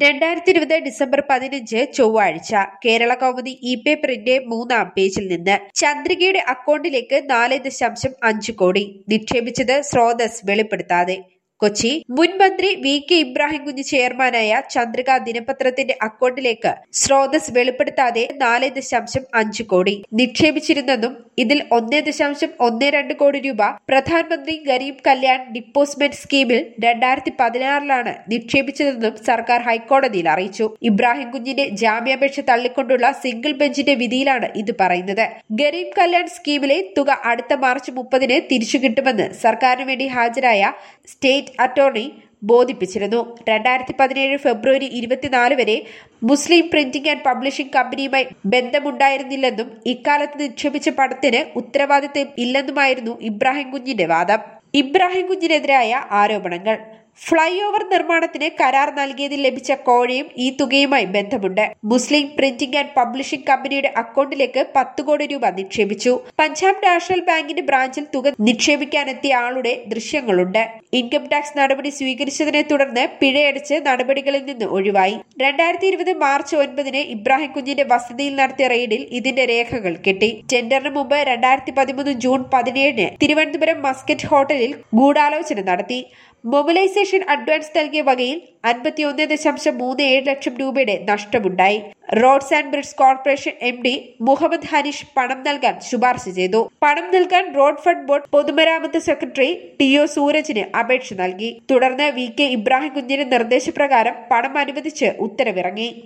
രണ്ടായിരത്തി ഇരുപത് ഡിസംബർ പതിനഞ്ച് ചൊവ്വാഴ്ച കേരള കൗമുദി ഇ പേപ്പറിന്റെ മൂന്നാം പേജിൽ നിന്ന് ചന്ദ്രികയുടെ അക്കൗണ്ടിലേക്ക് നാല് ദശാംശം അഞ്ച് കോടി നിക്ഷേപിച്ചത് സ്രോതസ് വെളിപ്പെടുത്താതെ കൊച്ചി മുൻ മന്ത്രി വി കെ ഇബ്രാഹിം കുഞ്ഞ് ചെയർമാനായ ചന്ദ്രിക ദിനപത്രത്തിന്റെ അക്കൗണ്ടിലേക്ക് സ്രോതസ് വെളിപ്പെടുത്താതെ നാല് ദശാംശം അഞ്ച് കോടി നിക്ഷേപിച്ചിരുന്നെന്നും ഇതിൽ ഒന്നേ ദശാംശം ഒന്ന് രണ്ട് കോടി രൂപ പ്രധാനമന്ത്രി ഗരീബ് കല്യാൺ ഡിപ്പോസ്മെന്റ് സ്കീമിൽ രണ്ടായിരത്തി പതിനാറിലാണ് നിക്ഷേപിച്ചതെന്നും സർക്കാർ ഹൈക്കോടതിയിൽ അറിയിച്ചു ഇബ്രാഹിം കുഞ്ഞിന്റെ ജാമ്യാപേക്ഷ തള്ളിക്കൊണ്ടുള്ള സിംഗിൾ ബെഞ്ചിന്റെ വിധിയിലാണ് ഇത് പറയുന്നത് ഗരീബ് കല്യാൺ സ്കീമിലെ തുക അടുത്ത മാർച്ച് മുപ്പതിന് തിരിച്ചു കിട്ടുമെന്ന് സർക്കാരിന് വേണ്ടി ഹാജരായ സ്റ്റേറ്റ് അറ്റോർണി ബോധിപ്പിച്ചിരുന്നു രണ്ടായിരത്തി പതിനേഴ് ഫെബ്രുവരി ഇരുപത്തിനാല് വരെ മുസ്ലിം പ്രിന്റിംഗ് ആൻഡ് പബ്ലിഷിംഗ് കമ്പനിയുമായി ബന്ധമുണ്ടായിരുന്നില്ലെന്നും ഇക്കാലത്ത് നിക്ഷേപിച്ച പണത്തിന് ഉത്തരവാദിത്തം ഇല്ലെന്നുമായിരുന്നു ഇബ്രാഹിം കുഞ്ഞിന്റെ വാദം ഇബ്രാഹിം കുഞ്ഞിനെതിരായ ആരോപണങ്ങൾ ഫ്ളൈ ഓവർ നിർമ്മാണത്തിന് കരാർ നൽകിയതിൽ ലഭിച്ച കോഴയും ഈ തുകയുമായി ബന്ധമുണ്ട് മുസ്ലിം പ്രിന്റിംഗ് ആൻഡ് പബ്ലിഷിംഗ് കമ്പനിയുടെ അക്കൗണ്ടിലേക്ക് പത്ത് കോടി രൂപ നിക്ഷേപിച്ചു പഞ്ചാബ് നാഷണൽ ബാങ്കിന്റെ ബ്രാഞ്ചിൽ തുക നിക്ഷേപിക്കാനെത്തിയ ആളുടെ ദൃശ്യങ്ങളുണ്ട് ഇൻകം ടാക്സ് നടപടി സ്വീകരിച്ചതിനെ തുടർന്ന് പിഴയടിച്ച് നടപടികളിൽ നിന്ന് ഒഴിവായി രണ്ടായിരത്തി ഇരുപത് മാർച്ച് ഒൻപതിന് ഇബ്രാഹിം കുഞ്ഞിന്റെ വസതിയിൽ നടത്തിയ റെയ്ഡിൽ ഇതിന്റെ രേഖകൾ കിട്ടി ടെൻഡറിന് മുമ്പ് രണ്ടായിരത്തി പതിമൂന്ന് ജൂൺ പതിനേഴിന് തിരുവനന്തപുരം മസ്കറ്റ് ഹോട്ടലിൽ ഗൂഢാലോചന നടത്തി മൊബിലൈസേഷൻ അഡ്വാൻസ് നൽകിയ വകയിൽ അൻപത്തിയൊന്ന് ദശാംശം മൂന്ന് ഏഴ് ലക്ഷം രൂപയുടെ നഷ്ടമുണ്ടായി roads and bridges corporation M D Muhammad Haneesh പണം നൽകാൻ ശുപാർശ ചെയ്തു പണം നൽകാൻ റോഡ് ഫണ്ട് ബോർഡ് പൊതുമരാമത്ത് സെക്രട്ടറി ടി ഒ സൂരജിന് അപേക്ഷ നൽകി തുടർന്ന് വി കെ ഇബ്രാഹിം കുഞ്ഞിന്റെ നിർദ്ദേശപ്രകാരം പണം അനുവദിച്ച് ഉത്തരവിറങ്ങി